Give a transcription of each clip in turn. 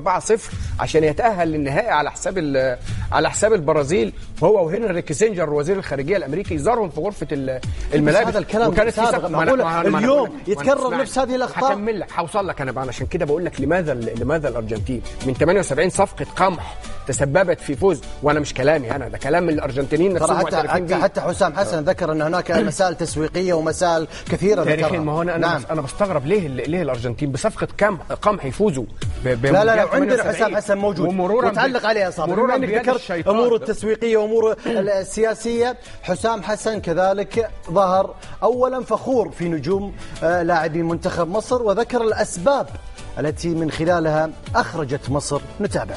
4-0 عشان يتاهل للنهائي على حساب ال- على حساب البرازيل هو وهنري كيسنجر وزير الخارجيه الامريكي زارهم في غرفه ال- الملابس هذا الكلام وكانت في سابق. سق- معقولة ما أنا- ما أنا- ما أنا اليوم بقول لك- يتكرر ما أنا- نفس هذه الأخطاء؟ هكمل لك هوصل لك انا بقى عشان كده بقول لك لماذا لماذا الارجنتين من 78 صفقه قمح تسببت في فوز وانا مش كلامي انا ده كلام الارجنتينيين ترى نفسهم حتى معترفين حتى, بيه. حتى حسام حسن ذكر ان هناك مسائل تسويقيه ومسائل كثيره تاريخيا ذكرها ما هو انا انا, نعم. بس انا بستغرب ليه ليه الارجنتين بصفقه كم قمح يفوزوا ب- ب- لا لا لا بمونديال عندنا 78 حسام حسن موجود ومرورا وتعلق عليه يا صاحبي مرورا بما انك بيد ذكرت الشيطان. امور التسويقيه وامور السياسيه حسام حسن كذلك ظهر اولا فخور في نجوم آه، لاعبي منتخب مصر وذكر الاسباب التي من خلالها اخرجت مصر نتابع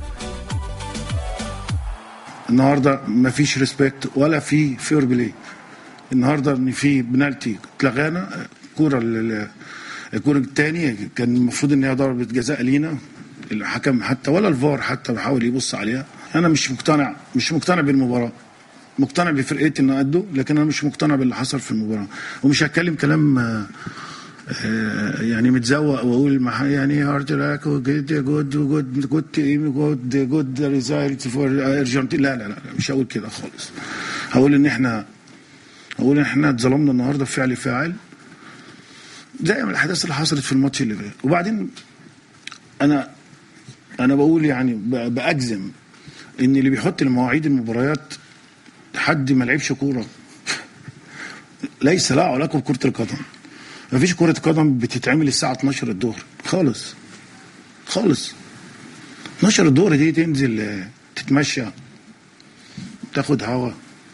النهارده مفيش ريسبكت ولا في فير بلاي النهارده ان في بنالتي اتلغانا الكوره ال- الكوره الثانيه كان المفروض ان هي ضربه جزاء لينا الحكم حتى ولا الفار حتى بيحاول يبص عليها انا مش مقتنع مش مقتنع بالمباراه مقتنع بفرقتي ان ادوا لكن انا مش مقتنع باللي حصل في المباراه ومش هتكلم كلام آه، آه، يعني متزوق واقول مح- يعني هارد لاك جود جود جود جود تيم جود جود ريزايلت فور ارجنتين لا لا لا مش هقول كده خالص هقول ان احنا هقول ان احنا اتظلمنا النهارده بفعل فاعل زي ما الاحداث اللي حصلت في الماتش اللي فات وبعدين انا انا بقول يعني ب- باجزم ان اللي بيحط المواعيد المباريات حد ما لعبش كوره ليس له علاقه بكره القدم مفيش كرة قدم بتتعمل الساعة 12 الظهر خالص خالص 12 الظهر دي تنزل آه، تتمشى تاخد هوا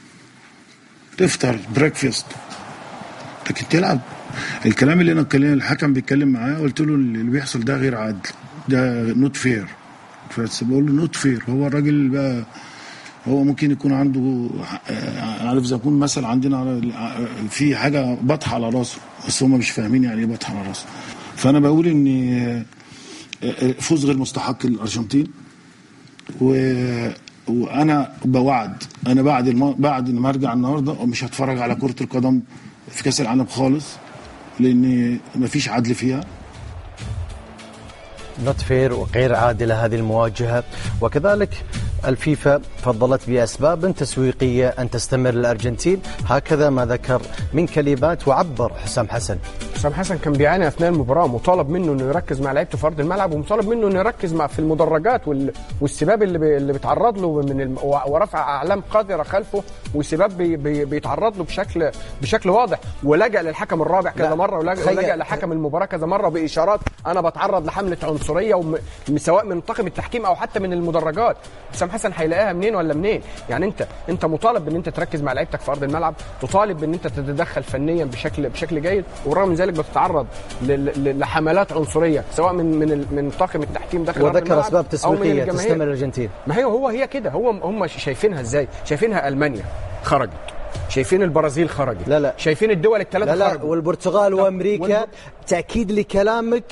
تفطر بريكفاست لكن تلعب الكلام اللي انا اتكلم الحكم بيتكلم معاه قلت له اللي بيحصل ده غير عادل ده نوت فير بس بقول له نوت فير هو الراجل بقى هو ممكن يكون عنده آه، عارف زي يكون مثل عندنا على آه، في حاجه بطحه على راسه بس هم مش فاهمين يعني ايه بطحه على راسه فانا بقول ان آه، آه، فوز غير مستحق للارجنتين و وانا بوعد انا بعد الم... بعد ما ارجع النهارده مش هتفرج على كره القدم في كاس العالم خالص لان مفيش عدل فيها نوت فير وغير عادله هذه المواجهه وكذلك الفيفا فضلت باسباب تسويقيه ان تستمر الارجنتين هكذا ما ذكر من كلمات وعبر حسام حسن حسام حسن كان بيعاني اثناء المباراه مطالب منه انه يركز مع لعيبته في ارض الملعب ومطالب منه انه يركز مع في المدرجات وال... والسباب اللي بي... اللي بيتعرض له من الم... و- ورفع اعلام قذره خلفه وسباب بي... بي... بيتعرض له بشكل بشكل واضح ولجا للحكم الرابع كذا لا، مره ولجا, تخيل- ولجأ لحكم المباراه كذا مره باشارات انا بتعرض لحمله عنصريه وم... سواء من طاقم التحكيم او حتى من المدرجات حسام حسن هيلاقيها منين ولا منين يعني انت انت مطالب بان انت تركز مع لعيبتك في ارض الملعب تطالب بان انت تتدخل فنيا بشكل بشكل جيد ورغم من ذلك بتتعرض ل- ل- لحملات عنصريه سواء من من ال- من طاقم التحكيم داخل أرض وذكر الملعب اسباب أو من تسويقيه الجماهير. تستمر الارجنتين ما هي هو هي كده هو هم شايفينها ازاي شايفينها المانيا خرجت شايفين البرازيل خرجت لا، لا. شايفين الدول الثلاثه لا لا خرجوا والبرتغال طب وامريكا والب- تاكيد لكلامك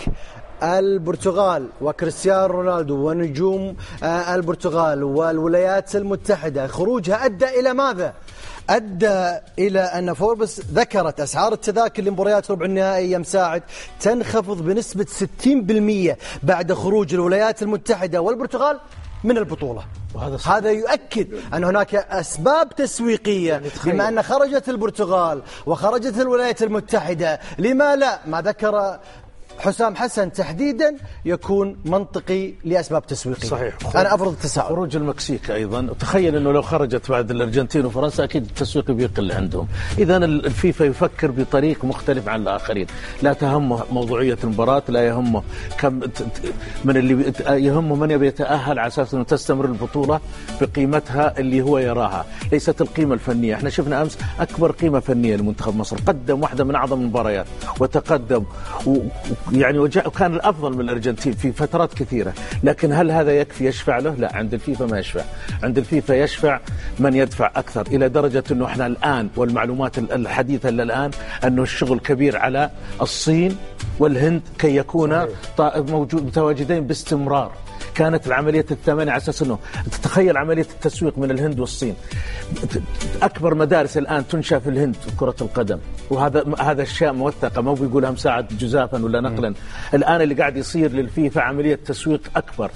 البرتغال وكريستيانو رونالدو ونجوم آه، البرتغال والولايات المتحده خروجها ادى الى ماذا؟ ادى الى ان فوربس ذكرت اسعار التذاكر لمباريات ربع النهائي يا مساعد تنخفض بنسبه 60% بعد خروج الولايات المتحده والبرتغال من البطوله وهذا صحيح. هذا يؤكد ان هناك اسباب تسويقيه بما ان خرجت البرتغال وخرجت الولايات المتحده لما لا ما ذكر حسام حسن تحديدا يكون منطقي لاسباب تسويقيه صحيح. انا افرض التساؤل خروج المكسيك ايضا تخيل انه لو خرجت بعد الارجنتين وفرنسا اكيد التسويق بيقل عندهم اذا الفيفا يفكر بطريق مختلف عن الاخرين لا تهمه موضوعيه المباراه لا يهمه كم ت- ت- من اللي بي- يهمه من يبي يتاهل على اساس انه تستمر البطوله بقيمتها اللي هو يراها ليست القيمه الفنيه احنا شفنا امس اكبر قيمه فنيه لمنتخب مصر قدم واحده من اعظم المباريات وتقدم و- يعني وجاء وكان الافضل من الارجنتين في فترات كثيره لكن هل هذا يكفي يشفع له لا عند الفيفا ما يشفع عند الفيفا يشفع من يدفع اكثر الى درجه انه احنا الان والمعلومات ال- الحديثه اللي الان انه الشغل كبير على الصين والهند كي يكون طا- موجود متواجدين باستمرار كانت العملية الثمانية على أساس أنه تتخيل عملية التسويق من الهند والصين أكبر مدارس الآن تنشأ في الهند كرة القدم وهذا هذا أشياء موثقة ما بيقولها مساعد جزافا ولا نقلا الآن اللي قاعد يصير للفيفا عملية تسويق أكبر